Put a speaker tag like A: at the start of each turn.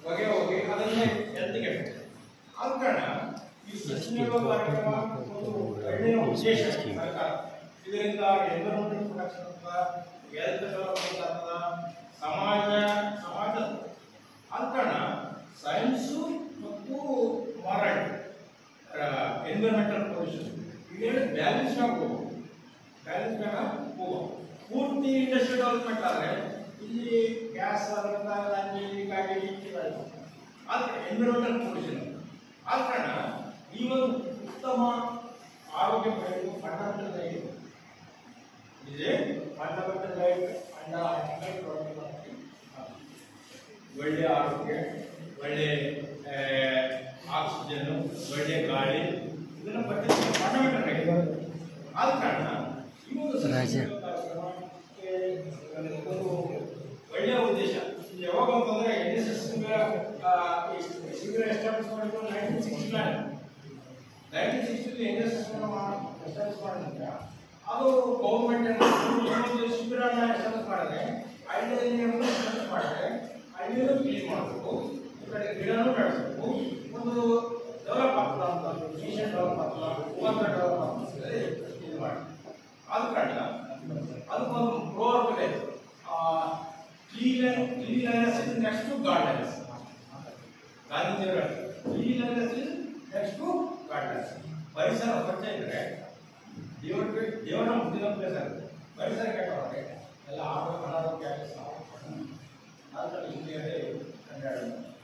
A: ಹೊಗೆ ಹೋಗಿ ಅದನ್ನೇ ಹೆಲ್ತ್ಗೆ ಆದ ಕಾರಣ ಈ ಸಸ್ಟೈನಬಲ್ ಕಾರ್ಯಕ್ರಮ ಒಂದು ಒಳ್ಳೆಯ ಉದ್ದೇಶ ಸರ್ಕಾರ ಇದರಿಂದ ಎನ್ವಿರಾನ್ಮೆಂಟ್ ಪ್ರೊಟೆಕ್ಷನ್ ಆಗ್ತದ ಹೆಲ್ತ್ ಡೆವಲಪ್ಮೆಂಟ್ ಆಗ್ತದ ಸಮಾಜ ಸಮಾಜ ಆದ ಕಾರಣ ಸೈನ್ಸು ಮತ್ತು ಮಾರಾಟ ಎನ್ವಿರಾನ್ಮೆಂಟಲ್ ಪೊಲ್ಯೂಷನ್ ಇವೆರಡು ಬ್ಯಾಲೆನ್ಸ್ ಆಗಬೇಕು ಬ್ಯಾಲೆನ್ಸ್ ಬೇಡ ಹೋಗೋ ಪೂರ್ತಿ ಇಂಡಸ್ಟ್ರಿ ಡೆವಲಪ್ಮೆಂಟ್ ಆದರೆ ಇಲ್ಲಿ ಗ್ಯಾಸ್ ಅದರಿಂದ ಅಲ್ಲಿ ಗಾಡಿ ಆದರೆ ಎನ್ವಿರಾನ್ಮೆಂಟಲ್ ಪೊಲ್ಯೂಷನ್ ಆದ ಕಾರಣ ಈ ಒಂದು ಉತ್ತಮ ಆರೋಗ್ಯ ಪಡೆಯಲು ಫಂಡಮೆಂಟಲ್ ರೈಟ್ ಇದೆ ಫಂಡಮೆಂಟಲ್ ರೈಟ್ ಅಂಡ ಒಳ್ಳೆಯ ಆರೋಗ್ಯ ಒಳ್ಳೆ ಆಕ್ಸಿಜನ್ ಒಳ್ಳೆ ಗಾಳಿ ಇದನ್ನ ಪಟ್ಟಿ ಫಂಡಮೆಂಟಲ್ ರೈಟ್ ಆದ ಕಾರಣ ಈ ಒಂದು
B: ರಾಜ.
A: ಕಾರ್ಯಕ್ರಮಕ್ಕೆ ಒಂದು ಒಳ್ಳೆಯ ಉದ್ದೇಶ ಯಾವಾಗ ಅಂತಂದ್ರೆ ಎನ್ ಎಸ್ ಎಸ್ ಶಿಬಿರ ಎಸ್ಟಾಬ್ಲಿಷ್ ಮಾಡಿದ್ದು nineteen sixty nine nineteen sixty N S S establish ಮಾಡಿದ್ರೆ ಅದು ಗೌರ್ಮೆಂಟ್ ಶಿಬಿರನ ಎಸ್ಟಾಬ್ಲಿಷ್ ಮಾಡಿದ್ರೆ ಐಡಿಯನ್ನು ಎಸ್ಟಾಬ್ಲಿಷ್ ಮಾಡಿದ್ರೆ ಐಡಿಯನ್ನು ಕ್ಲೀನ್ ಮಾಡಬೇಕು ಈ ಕಡೆ ಗಿಡನೂ ಬೆಳೆಸಬೇಕು ಒಂದು ಡೆವಲಪ್ ಆಗ್ತದ ಅಂತ ಮಿಷನ್ ಡೆವಲಪ್ ಆಗ್ತದ ಉಪದ್ರ ಡೆವಲಪ್ ಆಗ್ತದೆ ಇದು ಮಾಡಿ ಆದ ಕಾರಣ ಅದಕ್ಕೊಂದು ಪ್ರೋವರ್ ಇದೆ clean cleanliness is next to gardens ಗಾಂಧೀಜಿಯವರ cleanliness is next to gardens ಪರಿಸರ ಸ್ವಚ್ಛ ಇದ್ರೆ ದೇವರ ದೇವರ ಮುಟ್ಟಿದ ಪ್ಲೇಸ್ ಆಗುತ್ತೆ ಪರಿಸರ ಕೆಟ್ಟವಾದ್ರೆ ಎಲ್ಲ ಆರೋಗ್ಯ ಅನಾರೋಗ್ಯ ಆಗುತ್ತೆ. ಆದ ಕಾರಣ ಇಲ್ಲಿ ಅದೇ ಕಂಡು